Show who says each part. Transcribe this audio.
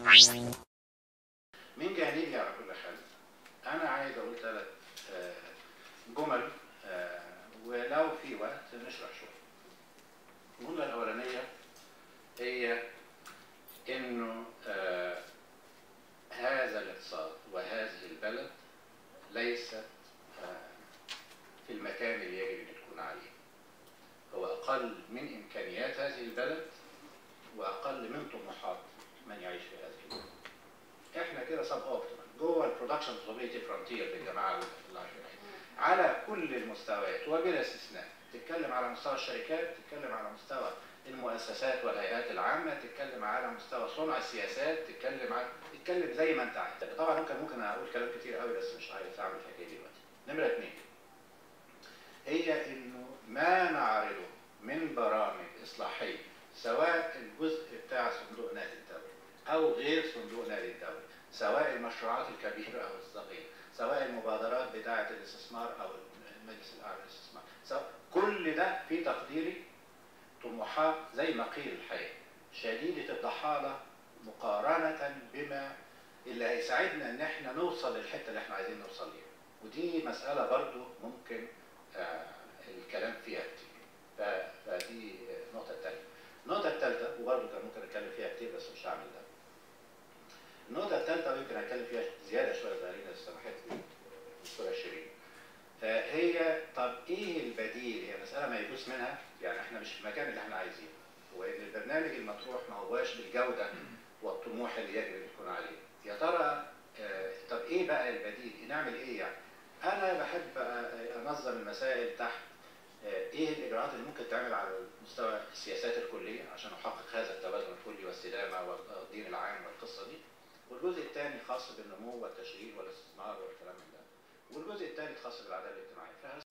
Speaker 1: من جانبي على كل حال انا عايز اقول ثلاث جمل آه، ولو في وقت نشرح شويه الجمله الاولانيه هي انه آه، هذا الاقتصاد وهذه البلد ليست آه، في المكان اللي يجب ان تكون عليه هو اقل من امكانيات هذه البلد واقل من طموحات من يعيش في هذه البلد احنا كده سب اوبتيمال جوه البرودكشن بروبابيلتي فرونتير بالجماعه العشرين على كل المستويات وبلا استثناء تتكلم على مستوى الشركات تتكلم على مستوى المؤسسات والهيئات العامه تتكلم على مستوى صنع السياسات تتكلم على تتكلم زي ما انت عايز طبعا ممكن ممكن اقول كلام كتير قوي بس مش عايز اعمل الحكايه دي دلوقتي نمره اثنين هي انه ما نعرضه من برامج اصلاحيه سواء الجزء بتاع صندوق نقد الدولي او غير صندوق نقد الدولي سواء المشروعات الكبيره او الصغيره سواء المبادرات بتاعه الاستثمار او المجلس الاعلى للاستثمار سواء كل ده في تقديري طموحات زي ما قيل الحقيقه شديده الضحاله مقارنه بما اللي هيساعدنا ان احنا نوصل للحته اللي احنا عايزين نوصل ليها ودي مساله برضو ممكن آه الكلام فيها كتير ف- فدي النقطه الثانيه النقطه الثالثه وبرضو كان ممكن اتكلم فيها كتير بس مش هعمل ده النقطة الثالثة ويمكن هتكلم فيها زيادة شوية صغيرين لو سمحت لي الدكتورة شيرين. هي طب ايه البديل؟ هي مسألة ما يجوز منها يعني احنا مش في المكان اللي احنا عايزينه. هو ان البرنامج المطروح ما هواش بالجودة والطموح اللي يجب ان يكون عليه. يا ترى آه، طب ايه بقى البديل؟ نعمل ايه يعني؟ انا بحب آه، انظم المسائل تحت آه، ايه الاجراءات اللي ممكن تعمل على مستوى السياسات الكليه عشان نحقق هذا التوازن الكلي والاستدامه والدين العام والقصه دي والجزء الثاني خاص بالنمو والتشغيل والاستثمار والكلام من ده والجزء الثالث خاص بالعداله الاجتماعيه